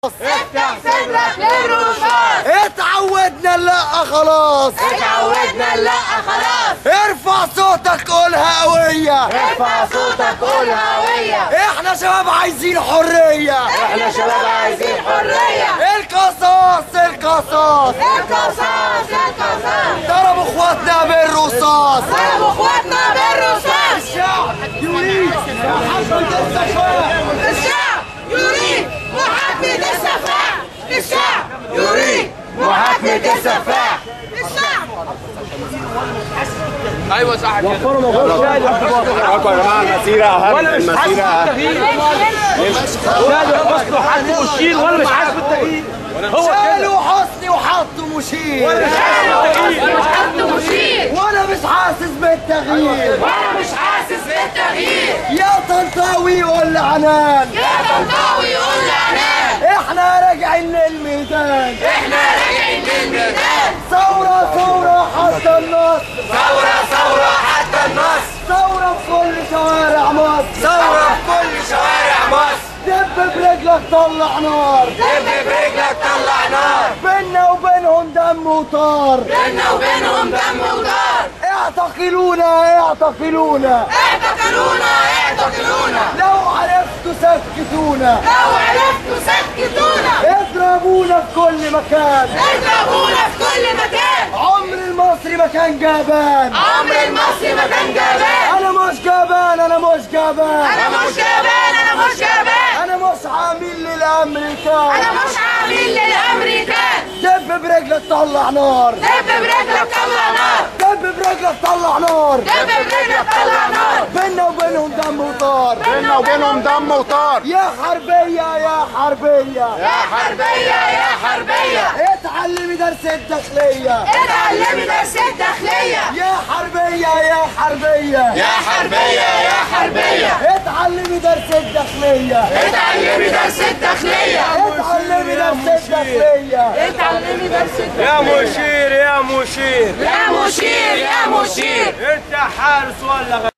افتح صدرك للرصاص اتعودنا لا خلاص اتعودنا لا خلاص ارفع صوتك قولها قوية ارفع صوتك قول هوية احنا شباب عايزين حرية احنا شباب عايزين حرية القصاص القصاص القصاص القصاص ضربوا اخواتنا بالرصاص ضربوا اخواتنا بالرصاص الشعب يريد محبة السفاح الشعب يريد محاكمة السفاح الشعب يريد محاكمة السفاح الشعب ايوه صح كده حركوا يا جماعه المسيره اهم المسيره اهم شالوا حسن وحطوا مشير ولا مش عايز بالتغيير هو شالوا حسني وحطوا مشير حط مشير وانا مش حاسس بالتغيير وانا مش حاسس بالتغيير يا طنطاوي قول عنان يا طنطاوي يقول لعنان احنا راجعين للميدان احنا راجعين للميدان ثورة ثورة حتى النصر ثورة ثورة حتى النصر ثورة في كل شوارع مصر ثورة في كل شوارع مصر دب برجلك طلع نار دب برجلك طلع نار بينا وبينهم دم وطار بينا وبينهم دم ودار اعتقلونا اعتقلونا اعتقلونا اعتقلونا لو عرفتوا سكتونا لو عرفتوا سكتونا اضربونا في كل مكان اضربونا في كل مكان عمر المصري ما كان جبان عمر المصري ما كان جبان انا مش جبان انا مش جبان انا مش جبان انا مش جبان انا مش عامل للامريكان انا مش عامل للامريكان دب برجلك طلع نار دب برجلك طلع نار دب برجلك طلع نار دب برجلك طلع نار بينا وبينهم دم وطار بينا وبينهم دم وطار يا حربية يا حربية يا حربية يا حربية اتعلمي درس الداخلية اتعلمي درس الداخلية يا حربية يا حربية يا حربية يا حربية اتعلمي درس الداخلية اتعلمي درس الداخلية اتعلمي درس الداخلية اتعلمي درس الداخلية يا مشير يا مشير يا مشير يا مشير انت حارس ولا